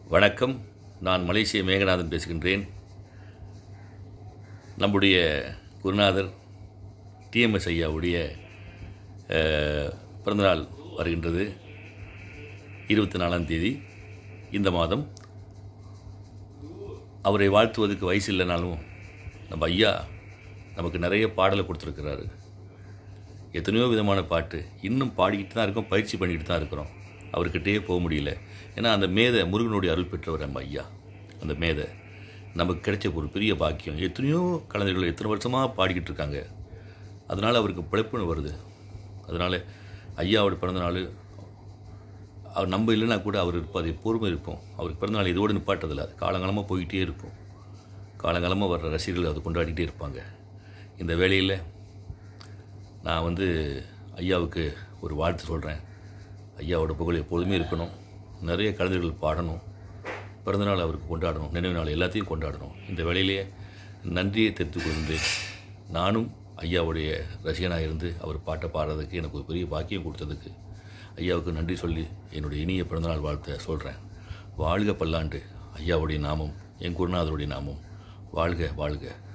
வணக்கம் நான் மலேசிய மேகநாதன் பேசுகின்றேன் நம்முடைய குருநாதர் டிஎம்எஸ் ஐயாவுடைய அஹ், பிறந்தநாள் வருகின்றது இருபத்தி நாலாம் தேதி இந்த மாதம் அவரை வாழ்த்துவதற்கு வயசு இல்லைனாலும் நம்ம ஐயா நமக்கு நிறைய பாடலை கொடுத்துருக்கிறாரு எத்தனையோ விதமான பாட்டு இன்னும் பாடிக்கிட்டு தான் இருக்கோம் பயிற்சி பண்ணிக்கிட்டு தான் இருக்கிறோம் அவர்கிட்டயே போக முடியல ஏன்னா அந்த மேதை முருகனுடைய அருள் பெற்றவர் நம்ம ஐயா அந்த மேதை நமக்கு கிடைச்ச ஒரு பெரிய பாக்கியம் எத்தனையோ கலைஞர்கள் எத்தனை வருஷமாக பாடிக்கிட்டு இருக்காங்க அதனால் அவருக்கு பிழைப்புன்னு வருது அதனால் ஐயாவோட பிறந்தநாள் அவர் நம்ம இல்லைன்னா கூட அவர் இருப்பார் எப்போதுமே இருப்போம் அவருக்கு பிறந்தநாள் இதோடு நிப்பாட்டதில்லை அது காலங்காலமாக போயிட்டே இருக்கும் காலங்காலமாக வர்ற ரசிகர்கள் அதை கொண்டாடிட்டே இருப்பாங்க இந்த வேளையில் நான் வந்து ஐயாவுக்கு ஒரு வாழ்த்து சொல்கிறேன் ஐயாவோட புகழ் எப்பொழுதுமே இருக்கணும் நிறைய கலைஞர்கள் பாடணும் பிறந்தநாள் அவருக்கு கொண்டாடணும் நினைவு நாள் எல்லாத்தையும் கொண்டாடணும் இந்த வேளையிலேயே நன்றியை தெரிவித்துக் கொண்டு நானும் ஐயாவுடைய ரசிகனாக இருந்து அவர் பாட்டை பாடுறதுக்கு எனக்கு ஒரு பெரிய பாக்கியம் கொடுத்ததுக்கு ஐயாவுக்கு நன்றி சொல்லி என்னுடைய இனிய பிறந்தநாள் வாழ்த்தை சொல்கிறேன் வாழ்க பல்லாண்டு ஐயாவுடைய நாமம் என் குருநாதருடைய நாமம் வாழ்க வாழ்க